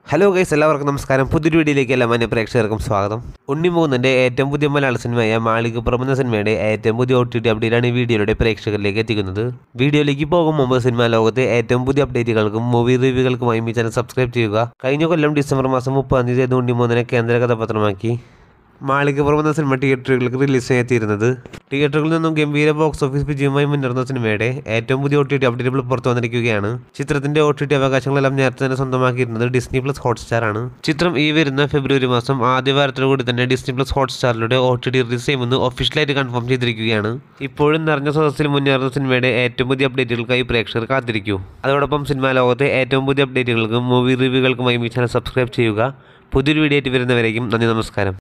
hello guys എല്ലാവർക്കും നമസ്കാരം പുതിയൊരു വീഡിയോയിലേക്ക് എല്ലാ മാന്യ പ്രേക്ഷകർക്കും സ്വാഗതം ഉണ്ണിമൂന്നിൻ്റെ ഏറ്റവും പുതിയ മലയാള സിനിമയായ മാളികപ്പുറം എന്ന സിനിമയുടെ ഏറ്റവും പുതിയ ഒ ടി ടി അപ്ഡേറ്റാണ് ഈ വീഡിയോയുടെ പ്രേക്ഷകരിലേക്ക് എത്തിക്കുന്നത് വീഡിയോയിലേക്ക് പോകും മുമ്പ് സിനിമാ ലോകത്തെ ഏറ്റവും പുതിയ അപ്ഡേറ്റുകൾക്കും മൂവി റിവ്യൂകൾക്കുമായി ഈ ചാനൽ സബ്സ്ക്രൈബ് ചെയ്യുക കഴിഞ്ഞ കൊല്ലം ഡിസംബർ മാസം മുപ്പതാം തീയതി ഉണ്ണിമൂന്നിനെ കേന്ദ്ര കഥാപാത്രമാക്കി മാളികപ്പുറം എന്ന സിനിമ തിയേറ്ററുകൾക്ക് റിലീസ് ചെയ്തിരുന്നത് തിയേറ്ററുകളിൽ നിന്നും ഗംഭീര ബോക്സ് ഓഫീസ് വിജയവുമായി മുന്നേറുന്ന സിനിമയുടെ ഏറ്റവും പുതിയ ഒ ടി ടി അപ്ഡേറ്റുകൾ പുറത്തു വന്നിരിക്കുകയാണ് ചിത്രത്തിന്റെ ഒ ടി ടി അവകാശങ്ങളെല്ലാം നേരത്തെ തന്നെ സ്വന്തമാക്കിയിരുന്നത് ഡിസ്നി പ്ലസ് ഹോട്ട്സ്റ്റാർ ആണ് ചിത്രം ഈ വരുന്ന ഫെബ്രുവരി മാസം ആദ്യ വാരത്തോടുകൂടി തന്നെ ഡിസ്നി പ്ലസ് ഹോട്ട്സ്റ്റാറിലൂടെ ഒ ടി ടി റിലീസ് ചെയ്യുമെന്ന് ഒഫീഷ്യലായിട്ട് കൺഫേം ചെയ്തിരിക്കുകയാണ് ഇപ്പോഴും നിറഞ്ഞ സദസ്സിൽ മുന്നേറുന്ന സിനിമയുടെ ഏറ്റവും പുതിയ അപ്ഡേറ്റുകൾക്കായി പ്രേക്ഷകർ കാത്തിരിക്കൂ അതോടൊപ്പം സിനിമാ ലോകത്തെ ഏറ്റവും പുതിയ അപ്ഡേറ്റുകൾക്കും മൂവി റിവ്യൂകൾക്കുമായി ഈ ചാനൽ സബ്സ്ക്രൈബ് ചെയ്യുക പുതിയൊരു വീഡിയോ ആയിട്ട് വരുന്നവരേക്കും നന്ദി നമസ്കാരം